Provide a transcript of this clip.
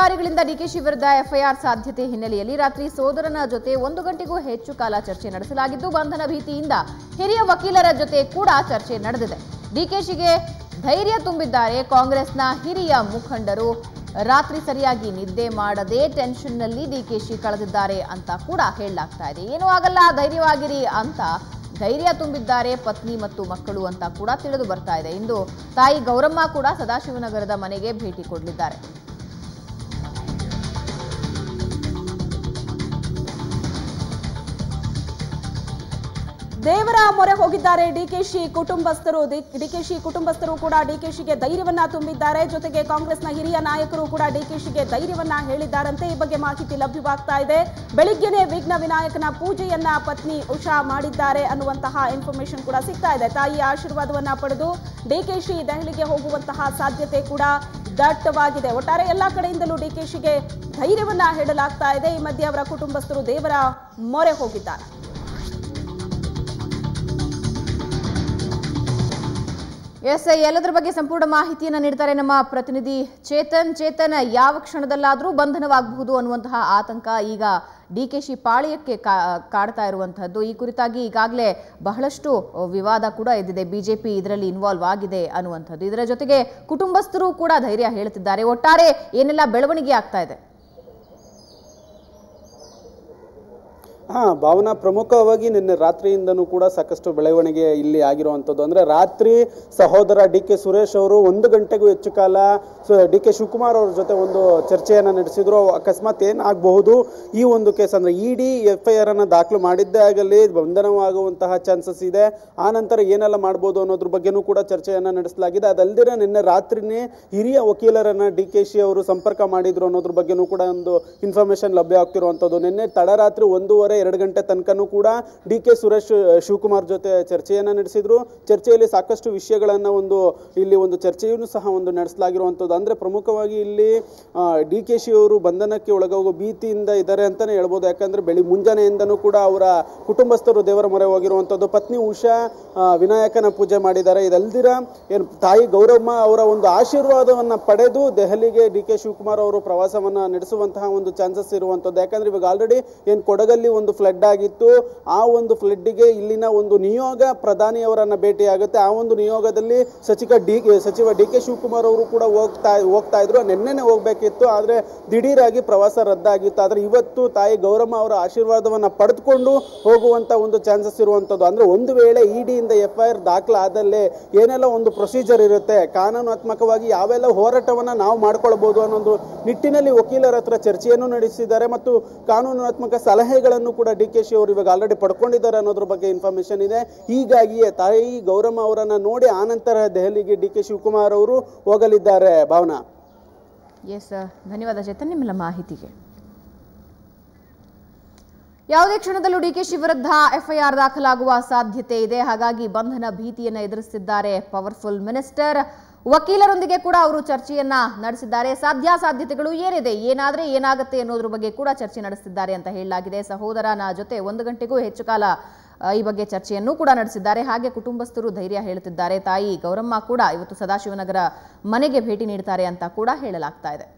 ಅಧಿಕಾರಿಗಳಿಂದ ಡಿಕೆಶಿ ವಿರುದ್ಧ ಎಫ್ಐಆರ್ ಸಾಧ್ಯತೆ ಹಿನ್ನೆಲೆಯಲ್ಲಿ ರಾತ್ರಿ ಸೋದರನ ಜೊತೆ ಒಂದು ಗಂಟೆಗೂ ಹೆಚ್ಚು ಕಾಲ ಚರ್ಚೆ ನಡೆಸಲಾಗಿದ್ದು ಬಂಧನ ಭೀತಿಯಿಂದ ಹಿರಿಯ ವಕೀಲರ ಜೊತೆ ಕೂಡ ಚರ್ಚೆ ನಡೆದಿದೆ ಡಿಕೆಶಿಗೆ ಧೈರ್ಯ ತುಂಬಿದ್ದಾರೆ ಕಾಂಗ್ರೆಸ್ನ ಹಿರಿಯ ಮುಖಂಡರು ರಾತ್ರಿ ಸರಿಯಾಗಿ ನಿದ್ದೆ ಮಾಡದೆ ಟೆನ್ಷನ್ನಲ್ಲಿ ಡಿಕೆಶಿ ಕಳೆದಿದ್ದಾರೆ ಅಂತ ಕೂಡ ಹೇಳಲಾಗ್ತಾ ಇದೆ ಏನೂ ಆಗಲ್ಲ ಧೈರ್ಯವಾಗಿರಿ ಅಂತ ಧೈರ್ಯ ತುಂಬಿದ್ದಾರೆ ಪತ್ನಿ ಮತ್ತು ಮಕ್ಕಳು ಅಂತ ಕೂಡ ತಿಳಿದು ಬರ್ತಾ ಇದೆ ಇಂದು ತಾಯಿ ಗೌರಮ್ಮ ಕೂಡ ಸದಾಶಿವನಗರದ ಮನೆಗೆ ಭೇಟಿ ಕೊಡಲಿದ್ದಾರೆ ದೇವರ ಮೊರೆ ಹೋಗಿದ್ದಾರೆ ಡಿಕೆಶಿ ಕುಟುಂಬಸ್ಥರು ಡಿಕೆಶಿ ಕುಟುಂಬಸ್ಥರು ಕೂಡ ಡಿಕೆಶಿಗೆ ಧೈರ್ಯವನ್ನ ತುಂಬಿದ್ದಾರೆ ಜೊತೆಗೆ ಕಾಂಗ್ರೆಸ್ನ ಹಿರಿಯ ನಾಯಕರು ಕೂಡ ಡಿಕೆಶಿಗೆ ಧೈರ್ಯವನ್ನ ಹೇಳಿದ್ದಾರಂತೆ ಈ ಬಗ್ಗೆ ಮಾಹಿತಿ ಲಭ್ಯವಾಗ್ತಾ ಇದೆ ಬೆಳಿಗ್ಗೆನೆ ವಿಘ್ನ ವಿನಾಯಕನ ಪೂಜೆಯನ್ನ ಪತ್ನಿ ಉಷಾ ಮಾಡಿದ್ದಾರೆ ಅನ್ನುವಂತಹ ಇನ್ಫಾರ್ಮೇಶನ್ ಕೂಡ ಸಿಗ್ತಾ ಇದೆ ತಾಯಿಯ ಆಶೀರ್ವಾದವನ್ನ ಪಡೆದು ಡಿಕೆಶಿ ದೆಹಲಿಗೆ ಹೋಗುವಂತಹ ಸಾಧ್ಯತೆ ಕೂಡ ದಟ್ಟವಾಗಿದೆ ಒಟ್ಟಾರೆ ಎಲ್ಲಾ ಕಡೆಯಿಂದಲೂ ಡಿಕೆಶಿಗೆ ಧೈರ್ಯವನ್ನ ಹೇಳಲಾಗ್ತಾ ಇದೆ ಈ ಮಧ್ಯೆ ಅವರ ಕುಟುಂಬಸ್ಥರು ದೇವರ ಮೊರೆ ಹೋಗಿದ್ದಾರೆ ಎಸ್ ಎಲ್ಲದರ ಬಗ್ಗೆ ಸಂಪೂರ್ಣ ಮಾಹಿತಿಯನ್ನು ನೀಡ್ತಾರೆ ನಮ್ಮ ಪ್ರತಿನಿಧಿ ಚೇತನ್ ಚೇತನ್ ಯಾವ ಕ್ಷಣದಲ್ಲಾದರೂ ಬಂಧನವಾಗಬಹುದು ಅನ್ನುವಂತಹ ಆತಂಕ ಈಗ ಡಿ ಕೆ ಶಿ ಪಾಳ್ಯಕ್ಕೆ ಕಾ- ಕಾಡ್ತಾ ಇರುವಂತಹದ್ದು ಈ ಕುರಿತಾಗಿ ಈಗಾಗಲೇ ಬಹಳಷ್ಟು ವಿವಾದ ಕೂಡ ಎದ್ದಿದೆ ಬಿಜೆಪಿ ಇದರಲ್ಲಿ ಇನ್ವಾಲ್ವ್ ಆಗಿದೆ ಅನ್ನುವಂಥದ್ದು ಇದರ ಜೊತೆಗೆ ಕುಟುಂಬಸ್ಥರು ಕೂಡ ಧೈರ್ಯ ಹೇಳ್ತಿದ್ದಾರೆ ಒಟ್ಟಾರೆ ಏನೆಲ್ಲ ಬೆಳವಣಿಗೆ ಆಗ್ತಾ ಇದೆ ಹಾ ಭಾವನಾ ಪ್ರಮುಖವಾಗಿ ನಿನ್ನೆ ರಾತ್ರಿಯಿಂದನೂ ಕೂಡ ಸಾಕಷ್ಟು ಬೆಳವಣಿಗೆ ಇಲ್ಲಿ ಆಗಿರುವಂಥದ್ದು ಅಂದ್ರೆ ರಾತ್ರಿ ಸಹೋದರ ಡಿ ಕೆ ಸುರೇಶ್ ಅವರು ಒಂದು ಗಂಟೆಗೂ ಹೆಚ್ಚು ಕಾಲ ಡಿ ಕೆ ಶಿವಕುಮಾರ್ ಅವ್ರ ಜೊತೆ ಒಂದು ಚರ್ಚೆಯನ್ನು ನಡೆಸಿದ್ರು ಅಕಸ್ಮಾತ್ ಏನಾಗಬಹುದು ಈ ಒಂದು ಕೇಸ್ ಅಂದ್ರೆ E D F I R ಅನ್ನ ದಾಖಲು ಮಾಡಿದ್ದೇ ಆಗಲಿ ಬಂಧನವಾಗುವಂತಹ ಚಾನ್ಸಸ್ ಇದೆ ಆ ನಂತರ ಏನೆಲ್ಲ ಮಾಡ್ಬೋದು ಅನ್ನೋದ್ರ ಬಗ್ಗೆನೂ ಕೂಡ ಚರ್ಚೆಯನ್ನ ನಡೆಸಲಾಗಿದೆ ಅದಲ್ದಿರ ನಿನ್ನೆ ರಾತ್ರಿನೇ ಹಿರಿಯ ವಕೀಲರನ್ನ ಡಿ ಕೆ ಶಿ ಅವರು ಸಂಪರ್ಕ ಮಾಡಿದ್ರು ಅನ್ನೋದ್ರ ಬಗ್ಗೆನೂ ಕೂಡ ಒಂದು ಇನ್ಫಾರ್ಮೇಶನ್ ಲಭ್ಯ ಆಗ್ತಿರುವಂಥದ್ದು ನಿನ್ನೆ ತಡರಾತ್ರಿ ಒಂದೂವರೆ ಎರಡು ಗಂಟೆ ತನಕನೂ ಕೂಡ ಡಿ ಕೆ ಸುರೇಶ್ ಶಿವಕುಮಾರ್ ಜೊತೆ ಚರ್ಚೆಯನ್ನ ನಡೆಸಿದ್ರು ಚರ್ಚೆಯಲ್ಲಿ ಸಾಕಷ್ಟು ವಿಷಯಗಳನ್ನ ಒಂದು ಇಲ್ಲಿ ಒಂದು ಚರ್ಚೆಯನ್ನು ಸಹ ಒಂದು ನಡೆಸಲಾಗಿರುವಂಥದ್ದು ಅಂದ್ರೆ ಪ್ರಮುಖವಾಗಿ ಇಲ್ಲಿ ಡಿ ಕೆ ಶಿ ಅವರು ಬಂಧನಕ್ಕೆ ಒಳಗಾಗುವ ಭೀತಿಯಿಂದ ಇದ್ದಾರೆ ಅಂತಾನೆ ಹೇಳ್ಬೋದು ಯಾಕಂದ್ರೆ ಬೆಳಿ ಮುಂಜಾನೆಯಿಂದನೂ ಕೂಡ ಅವರ ಕುಟುಂಬಸ್ಥರು ದೇವರ ಮೊರೆ ಹೋಗಿರುವಂಥದ್ದು ಪತ್ನಿ ಉಷಾ ಆ, ವಿನಾಯಕನ ಪೂಜೆ ಮಾಡಿದ್ದಾರೆ ಇದಲ್ದಿರ ಏನು ತಾಯಿ ಗೌರಮ್ಮ ಅವರ ಒಂದು ಆಶೀರ್ವಾದವನ್ನ ಪಡೆದು ದೆಹಲಿಗೆ ಡಿ ಕೆ ಶಿವಕುಮಾರ್ ಅವರು ಪ್ರವಾಸವನ್ನ ನಡೆಸುವಂತಹ ಒಂದು ಚಾನ್ಸಸ್ ಇರುವಂಥದ್ದು ಯಾಕಂದ್ರೆ ಇವಾಗ ಆಲ್ರೆಡಿ ಏನು ಕೊಡಗಲ್ಲಿ ಒಂದು ಫ್ಲಡ್ ಆಗಿತ್ತು ಆ ಒಂದು ಫ್ಲಡ್ಗೆ ಇಲ್ಲಿನ ಒಂದು ನಿಯೋಗ ಪ್ರಧಾನಿಯವರನ್ನ ಭೇಟಿಯಾಗುತ್ತೆ ಆ ಒಂದು ನಿಯೋಗದಲ್ಲಿ ಸಚಿವ ಡಿ ಸಚಿವ ಡಿ ಕೆ ಶಿವಕುಮಾರ್ ಅವರು ಕೂಡ ಹೋಗ್ತಾ ಹೋಗ್ತಾ ಇದ್ರು ನಿನ್ನೆನೆ ಹೋಗ್ಬೇಕಿತ್ತು ಆದ್ರೆ ದಿಢೀರಾಗಿ ಪ್ರವಾಸ ರದ್ದಾಗಿತ್ತು ಆದ್ರೆ ಇವತ್ತು ತಾಯಿ ಗೌರಮ್ಮ ಅವರ ಆಶೀರ್ವಾದವನ್ನ ಪಡೆದುಕೊಂಡು ಹೋಗುವಂತ ಒಂದು ಚಾನ್ಸಸ್ ಇರುವಂತದ್ದು ಅಂದ್ರೆ ಒಂದು ವೇಳೆ ಇಡಿಯಿಂದ ಎಫ್ ಐ ಆರ್ ದಾಖಲಾದಲ್ಲೇ ಏನೆಲ್ಲ ಒಂದು ಪ್ರೊಸೀಜರ್ ಇರುತ್ತೆ ಕಾನೂನಾತ್ಮಕವಾಗಿ ಯಾವೆಲ್ಲ ಹೋರಾಟವನ್ನ ನಾವು ಮಾಡ್ಕೊಳ್ಬಹುದು ಅನ್ನೋ ನಿಟ್ಟಿನಲ್ಲಿ ವಕೀಲರ ಹತ್ರ ಚರ್ಚೆಯನ್ನು ನಡೆಸಿದ್ದಾರೆ ಮತ್ತು ಕಾನೂನಾತ್ಮಕ ಸಲಹೆಗಳನ್ನು ಕೂಡ ಡಿ ಕೆ ಶಿ ಅವರು ಇವಾಗ ಆಲ್ರೆಡಿ ಪಡ್ಕೊಂಡಿದ್ದಾರೆ ಅನ್ನೋದ್ರ ಬಗ್ಗೆ ಇನ್ಫಾರ್ಮೇಶನ್ ಇದೆ ಹೀಗಾಗಿಯೇ ತಾಯಿ ಗೌರಮ್ಮ ಅವರನ್ನ ನೋಡಿ ಆನಂತರ ದೆಹಲಿಗೆ ಡಿ ಕೆ ಶಿವಕುಮಾರ್ ಅವರು ಹೋಗಲಿದ್ದಾರೆ ಭಾವನಾ ಎಸ್ ಧನ್ಯವಾದ ಚೇತನ್ ನಿಮ್ಮೆಲ್ಲ ಮಾಹಿತಿಗೆ ಯಾವುದೇ ಕ್ಷಣದಲ್ಲೂ ಡಿಕೆಶಿ ವಿರುದ್ಧ ಎಫ್ಐಆರ್ ದಾಖಲಾಗುವ ಸಾಧ್ಯತೆ ಇದೆ ಹಾಗಾಗಿ ಬಂಧನ ಭೀತಿಯನ್ನ ಎದುರಿಸುತ್ತಿದ್ದಾರೆ ಪವರ್ಫುಲ್ ಮಿನಿಸ್ಟರ್ ವಕೀಲರೊಂದಿಗೆ ಕೂಡ ಅವರು ಚರ್ಚೆಯನ್ನ ನಡೆಸಿದ್ದಾರೆ ಸಾಧ್ಯಾಸಾಧ್ಯತೆಗಳು ಏನಿದೆ ಏನಾದ್ರೆ ಏನಾಗುತ್ತೆ ಅನ್ನೋದ್ರ ಬಗ್ಗೆ ಕೂಡ ಚರ್ಚೆ ನಡೆಸಿದ್ದಾರೆ ಅಂತ ಹೇಳಲಾಗಿದೆ ಸಹೋದರನ ಜೊತೆ ಒಂದು ಗಂಟೆಗೂ ಹೆಚ್ಚು ಕಾಲ ಆ, ಈ ಬಗ್ಗೆ ಚರ್ಚೆಯನ್ನು ಕೂಡ ನಡೆಸಿದ್ದಾರೆ ಹಾಗೆ ಕುಟುಂಬಸ್ಥರು ಧೈರ್ಯ ಹೇಳುತ್ತಿದ್ದಾರೆ ತಾಯಿ ಗೌರಮ್ಮ ಕೂಡ ಇವತ್ತು ಸದಾಶಿವನಗರ ಮನೆಗೆ ಭೇಟಿ ನೀಡ್ತಾರೆ ಅಂತ ಕೂಡ ಹೇಳಲಾಗ್ತಾ ಇದೆ